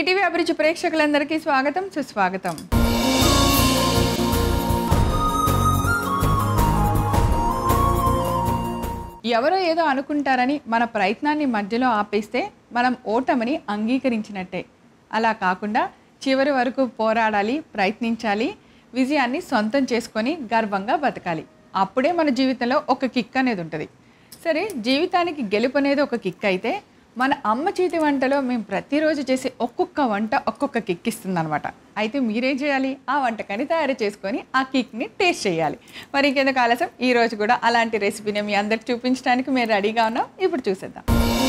ETV అభిరుచి ప్రేక్షకులందరికీ స్వాగతం సుస్వాగతం ఎవరో ఏదో అనుకుంటారని మన ప్రయత్నాన్ని మధ్యలో ఆపేస్తే మనం ఓటమిని అంగీకరించినట్టే అలా కాకుండా చివరి వరకు పోరాడాలి ప్రయత్నించాలి విజయాన్ని సొంతం చేసుకొని గర్వంగా బతకాలి అప్పుడే మన జీవితంలో ఒక కిక్ అనేది ఉంటుంది సరే జీవితానికి గెలుపు అనేది ఒక కిక్ అయితే మన అమ్మ చేతి వంటలో మేము ప్రతిరోజు చేసే ఒక్కొక్క వంట ఒక్కొక్క కిక్ ఇస్తుంది అనమాట అయితే మీరేం చేయాలి ఆ వంటకాన్ని తయారు చేసుకొని ఆ కిక్ని టేస్ట్ చేయాలి మరి ఇంకెందుకు ఆలస్యం ఈ రోజు కూడా అలాంటి రెసిపీని మీ అందరికి చూపించడానికి మేము రెడీగా ఉన్నాం ఇప్పుడు చూసేద్దాం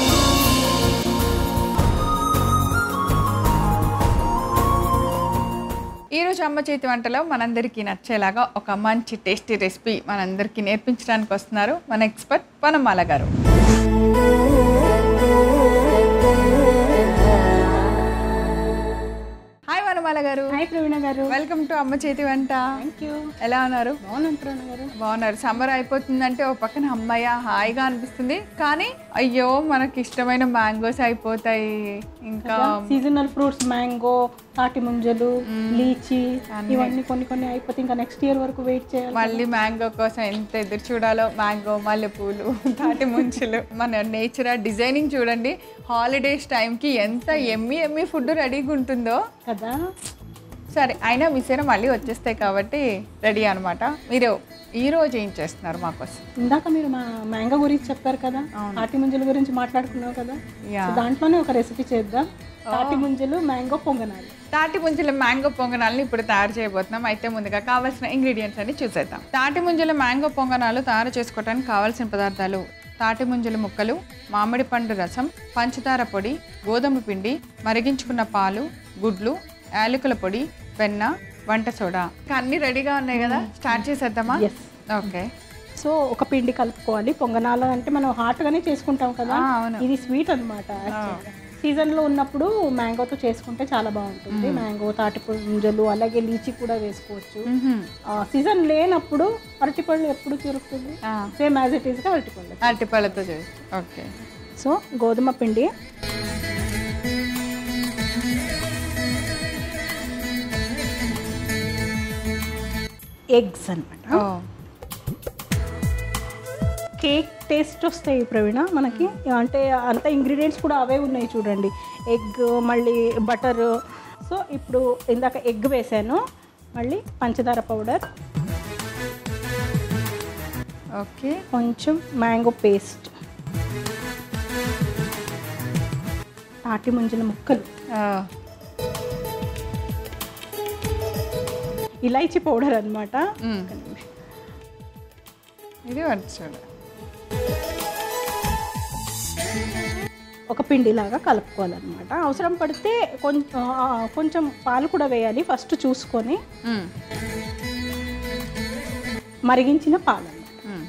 ఈరోజు అమ్మ చేతి వంటలో మనందరికీ నచ్చేలాగా ఒక మంచి టేస్టీ రెసిపీ మనందరికీ నేర్పించడానికి వస్తున్నారు మన ఎక్స్పర్ట్ వనమాల గారు హాయ్ వనమాల గారు హాయ్ ప్రవీణ గారు వెల్కమ్ టు అమ్మ చేతి వంట థ్యాంక్ యూ ఎలా ఉన్నారు బాగున్నాను ప్రవీణ గారు బాగున్నారు సమ్మర్ అయిపోతుందంటే ఒక పక్కన అమ్మయ్య హాయిగా అనిపిస్తుంది కానీ అయ్యో మనకి ఇష్టమైన మ్యాంగోస్ అయిపోతాయి ఇంకా సీజనల్ ఫ్రూట్స్ మ్యాంగో తాటి ముంజలు లీచీ ఇవన్నీ కొన్ని కొన్ని అయిపోతే ఇంకా నెక్స్ట్ ఇయర్ వరకు వెయిట్ చేయాలి మళ్ళీ మ్యాంగో కోసం ఎంత ఎదురు చూడాలో మ్యాంగో మల్లెపూలు తాటి ముంచులు మన నేచర్ డిజైనింగ్ చూడండి హాలిడేస్ టైంకి ఎంత ఎమ్మి ఎమ్మి ఫుడ్ రెడీగా ఉంటుందో కదా సరే అయినా విసేన మళ్ళీ వచ్చేస్తాయి కాబట్టి రెడీ అనమాట మీరు ఈ రోజు ఏం చేస్తున్నారు మాకోసం ఇందాక మీరు మా మ్యాంగో గురించి చెప్పారు కదా తాటి ముంజల గురించి మాట్లాడుకున్నావు కదా యా సో దాంట్లోనే ఒక రెసిపీ చేద్దాం తాటి ముంజలు మ్యాంగో పొంగనాలు తాటి ముంజల మ్యాంగో పొంగనాలను ఇప్పుడు తయారు చేయబోతున్నాం అయితే ముందుగా కావాల్సిన ఇంగ్రీడియంట్స్ అన్ని చూసేద్దాం తాటి ముంజల మ్యాంగో పొంగనాలు తయారు చేసుకోవడానికి కావాల్సిన పదార్థాలు తాటి ముంజల ముక్కలు మామిడి పండు రసం పంచదార పొడి గోధుమ పిండి మరిగించుకున్న పాలు గుడ్లు యాలకుల పొడి వెన్న వంట సోడా ఇంకా అన్ని రెడీగా ఉన్నాయి కదా స్టార్ట్ చేసేద్దామా ఎస్ ఓకే సో ఒక పిండి కలుపుకోవాలి పొంగనాలు అంటే మనం హాట్గానే చేసుకుంటాం కదా ఆ, అవును. ఇది స్వీట్ అనమాట సీజన్లో ఉన్నప్పుడు మ్యాంగోతో చేసుకుంటే చాలా బాగుంటుంది మ్యాంగో తాటి పుంజలు అలాగే లీచి కూడా వేసుకోవచ్చు సీజన్ లేనప్పుడు అరటిపళ్ళు ఎప్పుడు దొరుకుతుంది సేమ్ యాజ్ ఇట్ ఈస్గా అరటిపళ్ళు అరటిపళ్ళతో చేసి ఓకే సో గోధుమ పిండి ఎగ్స్ అనమాట ఓ కేక్ టేస్ట్ వస్తాయి ప్రవీణ మనకి అంటే అంత ఇంగ్రీడియంట్స్ కూడా అవే ఉన్నాయి చూడండి ఎగ్ మళ్ళీ బటర్ సో ఇప్పుడు ఇందాక ఎగ్ వేసాను మళ్ళీ పంచదార పౌడర్ ఓకే కొంచెం మ్యాంగో పేస్ట్ తాటి ముంజల ముక్కలు ఇలాచీ పౌడర్ అనమాట ఇది వంట సోడా ఒక పిండిలాగా కలుపుకోవాలన్నమాట అవసరం పడితే కొంచెం కొంచెం పాలు కూడా వేయాలి ఫస్ట్ చూసుకొని మ్మ్. మరిగించిన పాలు అన్నమాట మ్మ్.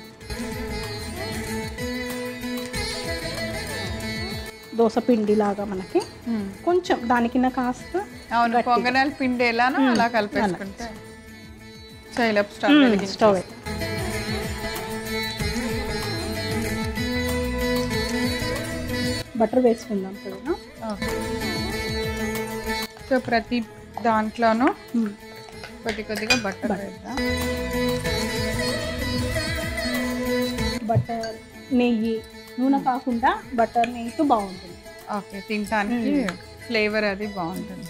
దోశ పిండిలాగా మనకి మ్మ్. కొంచెం దానికిన్న కాస్త అవును పొంగనాల పిండి ఎలానో అలా కలిపేసుకుంటే చైలప్ స్టవ్ వెలిగించి స్టవ్ బటర్ వేసుకుందాం కదా ఓకే. సో ప్రతి దాంట్లోనూ కొద్ది కొద్దిగా బట్టర్ వేద్దాం బటర్ నెయ్యి నూనె కాకుండా బటర్ నెయ్యితో బాగుంటుంది ఓకే తినడానికి ఫ్లేవర్ అది బాగుంటుంది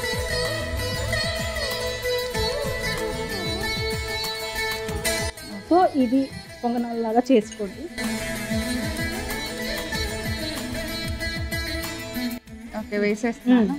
సో ఇది పొంగనాలలాగా చేసుకోండి ఓకే వేసేస్తున్నాను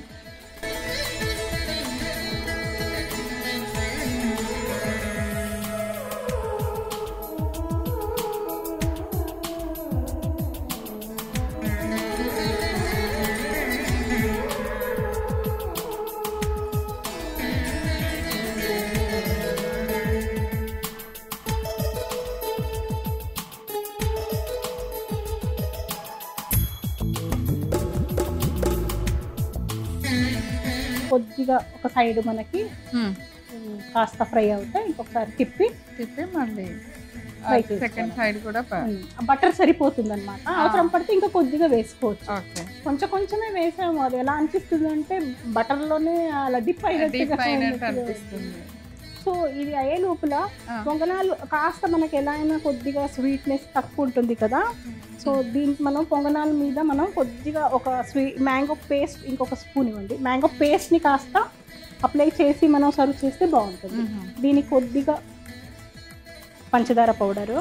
కొద్దిగా ఒక సైడ్ మనకి మ్మ్. ఉమ్, కాస్త ఫ్రై అవుతే ఇంకొకసారి తిప్పి తిప్పి మళ్ళీ ఫ్రై సెకండ్ సైడ్ కూడా ప- బటర్ సరిపోతుంది అనమాట అవసరం పడితే ఇంకా కొద్దిగా వేసుకోవచ్చు ఓకే కొంచెం కొంచెమే వేసాము అది ఎలా అనిపిస్తుంది అంటే బటర్లోనే అలా డిప్ డీప్ అయినట్టు అయినట్టు అనిపిస్తుంది సో ఇది అయ్యే లోపల ఆ. పొంగనాలు కాస్త మనకి ఎలా అయినా కొద్దిగా స్వీట్నెస్ తక్కువ ఉంటుంది కదా సో దీనికి మనం పొంగనాల మీద మనం కొద్దిగా ఒక స్వీ మ్యాంగో పేస్ట్ ఇంకొక స్పూన్ ఇవ్వండి మ్యాంగో పేస్ట్ని కాస్త అప్లై చేసి మనం సర్వ్ చేస్తే బాగుంటుంది మ్మ్. దీనికి కొద్దిగా పంచదార పౌడరు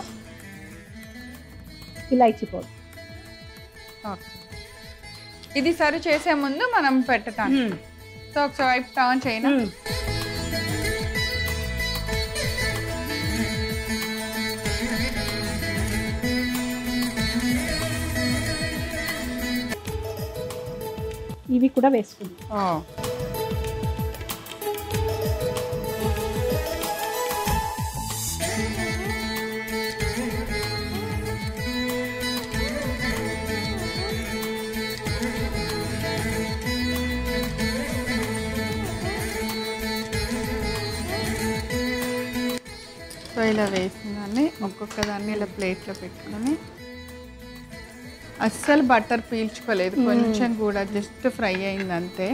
ఇలాచీ పౌడర్ ఓకే ఇది సర్వ్ చేసే ముందు మనం పెట్టటానికి సో ఒకసారి వైపు టర్న్ చేయను ఇవి కూడా వేసుకుందాం ఓ సో ఇలా వేసిన దాన్ని ఒక్కొక్క దాన్ని ఇలా ప్లేట్లో పెట్టుకొని అస్సలు బటర్ పీల్చుకోలేదు కొంచెం కూడా జస్ట్ ఫ్రై అయింది అంతే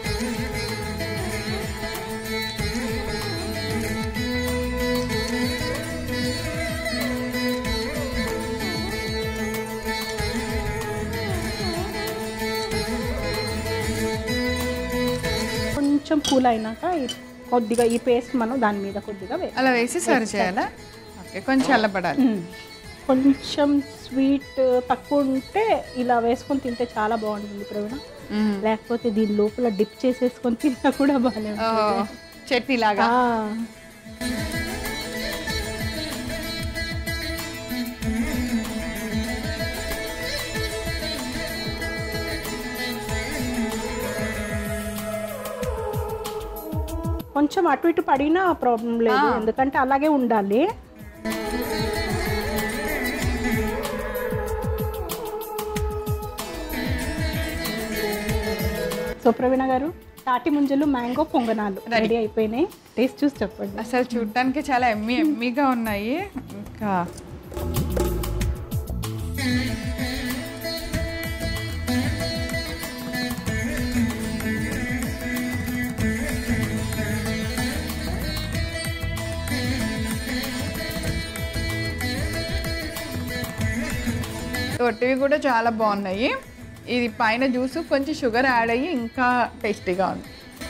కొంచెం కూల్ అయినాక ఈ కొద్దిగా ఈ పేస్ట్ మనం దాని మీద కొద్దిగా వేయాలి అలా వేసి సర్వ్ చేయాలా ఓకే కొంచెం చల్లబడాలి కొంచెం స్వీట్ తక్కువ ఉంటే ఇలా వేసుకొని తింటే చాలా బాగుంటుంది ప్రవీణ మ్మ్. లేకపోతే దీని లోపల డిప్ చేసేసుకొని తిన్నా కూడా బాగానే ఓ, ఉంటుంది చట్నీ లాగా ఆ, కొంచెం అటు ఇటు పడినా ప్రాబ్లం లేదు ఆ. ఎందుకంటే అలాగే ఉండాలి సో ప్రవీణ గారు తాటి ముంజలు మ్యాంగో పొంగనాలు రెడీ అయిపోయినాయి టేస్ట్ చూసి చెప్పండి అసలు చూడటానికి చాలా ఎమ్మి ఎమ్మిగా ఉన్నాయి ఇంకా ఒట్టివి కూడా చాలా బాగున్నాయి ఇది పైన జ్యూస్ కొంచెం షుగర్ యాడ్ అయ్యి ఇంకా టేస్టీగా ఉంది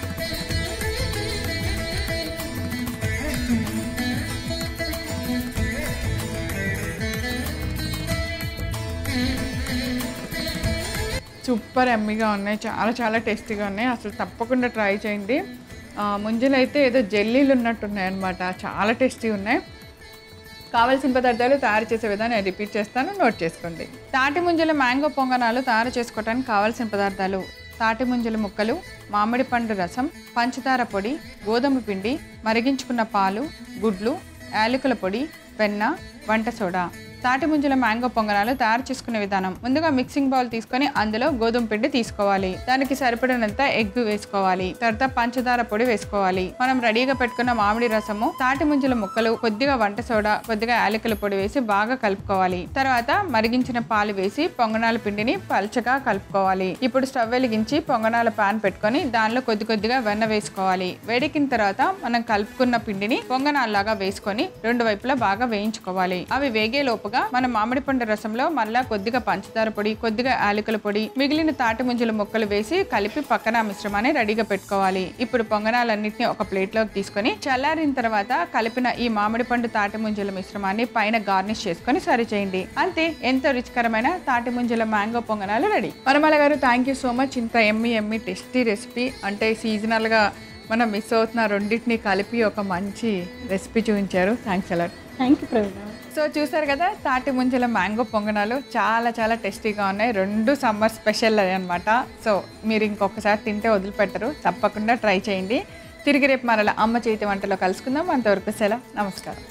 సూపర్ ఎమ్మిగా ఉన్నాయి చాలా చాలా టేస్టీగా ఉన్నాయి అసలు తప్పకుండా ట్రై చేయండి ఆ, ముంజలు అయితే ఏదో జెల్లీలు ఉన్నట్టున్నాయి అనమాట చాలా టేస్టీ ఉన్నాయి కావలసిన పదార్థాలు తయారు చేసే విధానం నేను రిపీట్ చేస్తాను నోట్ చేసుకోండి తాటి ముంజల మ్యాంగో పొంగనాలు తయారు చేసుకోవడానికి కావలసిన పదార్థాలు తాటి ముంజల ముక్కలు మామిడి పండు రసం పంచదార పొడి గోధుమ పిండి మరిగించుకున్న పాలు గుడ్లు యాలకుల పొడి వెన్న వంట సోడా తాటి ముంజల మ్యాంగో పొంగనాలు తయారు చేసుకునే విధానం ముందుగా మిక్సింగ్ బౌల్ తీసుకొని అందులో గోధుమ పిండి తీసుకోవాలి దానికి సరిపడినంత ఎగ్ వేసుకోవాలి తర్వాత పంచదార పొడి వేసుకోవాలి మనం రెడీగా పెట్టుకున్న మామిడి రసము తాటి ముంజల ముక్కలు కొద్దిగా వంట సోడా కొద్దిగా యాలకుల పొడి వేసి బాగా కలుపుకోవాలి తర్వాత మరిగించిన పాలు వేసి పొంగనాల పిండిని పల్చగా కలుపుకోవాలి ఇప్పుడు స్టవ్ వెలిగించి పొంగనాల పాన్ పెట్టుకొని దానిలో కొద్ది కొద్దిగా వెన్న వేసుకోవాలి వేడెక్కిన తర్వాత మనం కలుపుకున్న పిండిని పొంగనాల్లాగా వేసుకొని రెండు వైపులా బాగా వేయించుకోవాలి అవి వేగే లోపుగా మనం మామిడి పండు రసంలో మళ్ళా కొద్దిగా పంచదార పొడి కొద్దిగా యాలకుల పొడి మిగిలిన తాటి ముంజల ముక్కలు వేసి కలిపి పక్కన ఆ మిశ్రమాన్ని రెడీగా పెట్టుకోవాలి ఇప్పుడు పొంగనాలన్నింటినీ ఒక ప్లేట్లోకి తీసుకొని చల్లారిన తర్వాత కలిపిన ఈ మామిడి పండు తాటి ముంజల మిశ్రమాన్ని పైన గార్నిష్ చేసుకొని సర్వ్ చేయండి అంతే ఎంతో రుచికరమైన తాటి ముంజల మ్యాంగో పొంగనాలు రెడీ వనమాల గారు థ్యాంక్ యూ సో మచ్ ఇంత ఎమ్మి ఎమ్మి టేస్టీ రెసిపీ అంటే సీజనల్గా మనం మిస్ అవుతున్న రెండింటిని కలిపి ఒక మంచి రెసిపీ చూపించారు thanks a lot thank you Praveena so చూసారు కదా తాటి ముంజల మ్యాంగో పొంగనాలు చాలా చాలా టేస్టీగా ఉన్నాయి రెండు సమ్మర్ స్పెషల్ అనమాట సో మీరు ఇంకొకసారి తింటే వదిలిపెట్టరు తప్పకుండా ట్రై చేయండి తిరిగి రేపు మరలా అమ్మ చేతి వంటలో కలుసుకుందాం అంతవరకు సెలవు నమస్కారం